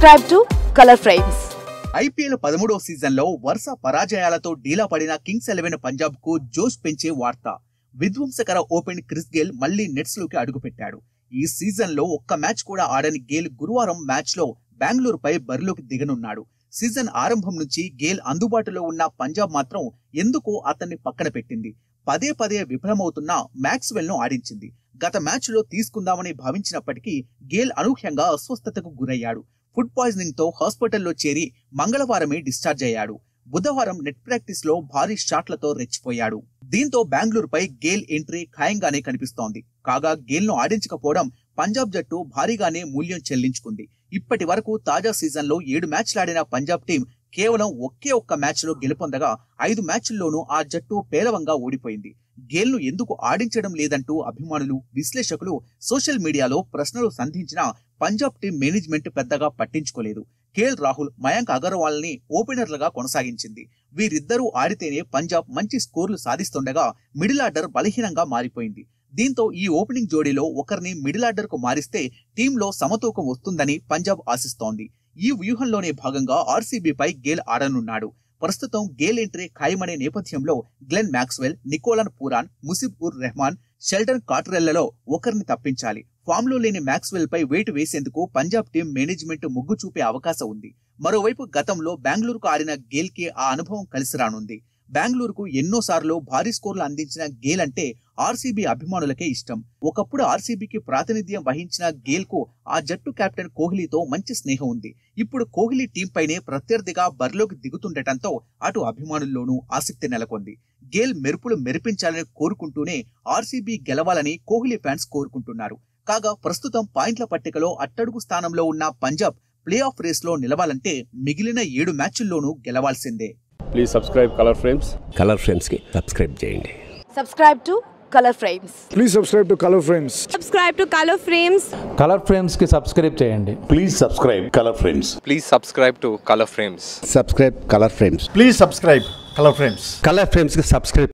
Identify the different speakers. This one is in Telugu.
Speaker 1: Subscribe to Color Frames.
Speaker 2: IPL పదమూడవ సీజన్లో వరుస పరాజయాలతో డీలా పడిన కింగ్స్ ఎలెవెన్ పంజాబ్ కు జోష్ పెంచే వార్త విధ్వంసకర ఓపెన్ క్రిస్ గేల్ మళ్లీ నెట్స్ లోకి అడుగుపెట్టాడు ఈ సీజన్ లో ఒక్క మ్యాచ్ కూడా ఆడని గేల్ గురువారం మ్యాచ్ లో బెంగళూరుపై బరిలోకి దిగనున్నాడు సీజన్ ఆరంభం నుంచి గేల్ అందుబాటులో ఉన్న పంజాబ్ మాత్రం ఎందుకో అతన్ని పక్కన పెట్టింది పదే పదే విఫలమవుతున్న మ్యాక్స్వెల్ ను ఆడించింది గత మ్యాచ్ లో తీసుకుందామని భావించినప్పటికీ గేల్ అనూహ్యంగా అస్వస్థతకు గురయ్యాడు ఫుడ్ పాయిజనింగ్ తో హాస్పిటల్లో చేరి మంగళవారమే డిశ్చార్జ్ అయ్యాడు బుధవారం నెట్ ప్రాక్టీస్ లో భారీ షాట్లతో రెచ్చిపోయాడు దీంతో బెంగళూరుపై గేల్ ఎంట్రీ ఖాయంగానే కనిపిస్తోంది కాగా గేల్ ను ఆడించకపోవడం పంజాబ్ జట్టు భారీగానే మూల్యం చెల్లించుకుంది ఇప్పటి వరకు తాజా సీజన్లో ఏడు మ్యాచ్లాడిన పంజాబ్ టీం కేవలం ఒకే ఒక్క మ్యాచ్ లో గెలుపొందగా ఐదు మ్యాచ్ల్లోనూ ఆ జట్టు పేలవంగా ఓడిపోయింది గేల్ను ఎందుకు ఆడించడం లేదంటూ అభిమానులు విశ్లేషకులు సోషల్ మీడియాలో ప్రశ్నలు సంధించినా పంజాబ్ టీం మేనేజ్మెంట్ పెద్దగా పట్టించుకోలేదు కేఎల్ రాహుల్ మయాంక్ అగర్వాల్ ని ఓపెనర్లుగా కొనసాగించింది వీరిద్దరూ ఆడితేనే పంజాబ్ మంచి స్కోర్లు సాధిస్తుండగా మిడిల్ ఆర్డర్ బలహీనంగా మారిపోయింది దీంతో ఈ ఓపెనింగ్ జోడీలో ఒకరిని మిడిల్ ఆర్డర్ కు మారిస్తే టీంలో సమతూకం వస్తుందని పంజాబ్ ఆశిస్తోంది ఈ వ్యూహంలోనే భాగంగా ఆర్సీబీపై గేల్ ఆడనున్నాడు ప్రస్తుతం గేల్ ఎంట్రీ ఖాయమనే నేపథ్యంలో Glenn Maxwell Nicholas Pooran Mujeeb ur Rahman Sheldon కాట్రెల్లలో ఒకరిని తప్పించాలి ఫామ్ లో లేని మ్యాక్స్వెల్ పై వెయిట్ వేసేందుకు పంజాబ్ టీం మేనేజ్మెంట్ మొగ్గు చూపే అవకాశం ఉంది మరోవైపు గతంలో బెంగళూరుకు ఆడిన గేల్ కి ఆ అనుభవం కలిసి రానుంది బెంగళూరుకు ఎన్నోసార్లు భారీ స్కోర్లు అందించిన గేల్ అంటే ఆర్సీబీ అభిమానులకే ఇష్టం ఒకప్పుడు ఆర్సీబీకి ప్రాతినిధ్యం వహించిన గేల్ కు ఆ జట్టు కెప్టెన్ కోహ్లీతో మంచి స్నేహం ఉంది ఇప్పుడు కోహ్లీ టీం పైనే ప్రత్యర్థిగా బరిలోకి దిగుతుండటంతో అటు అభిమానుల్లోనూ ఆసక్తి నెలకొంది గేల్ మెరుపులు మెరిపించాలని కోరుకుంటూనే ఆర్సీబీ గెలవాలని కోహ్లీ ఫ్యాన్స్ కోరుకుంటున్నారు కాగా ప్రస్తుతం పాయింట్ల పట్టికలో అట్టడుగు స్థానంలో ఉన్న పంజాబ్ ప్లే ఆఫ్ రేస్ లో నిలవాలంటే మిగిలిన ఏడు మ్యాచ్ల్లోనూ గెలవాల్సిందే
Speaker 3: please subscribe Color Frames
Speaker 4: Color ఫ్రేమ్స్కి సబ్స్క్రైబ్ చేయండి
Speaker 1: Subscribe to Color Frames.
Speaker 5: Please subscribe to Color Frames.
Speaker 6: subscribe to color frames
Speaker 7: Color ఫ్రేమ్స్కి సబ్స్క్రైబ్ చేయండి
Speaker 8: Please subscribe Color Frames.
Speaker 9: Please subscribe to Color Frames.
Speaker 4: Subscribe Color Frames
Speaker 5: Please subscribe Color Frames.
Speaker 4: Color ఫ్రేమ్స్కి సబ్స్క్రైబ్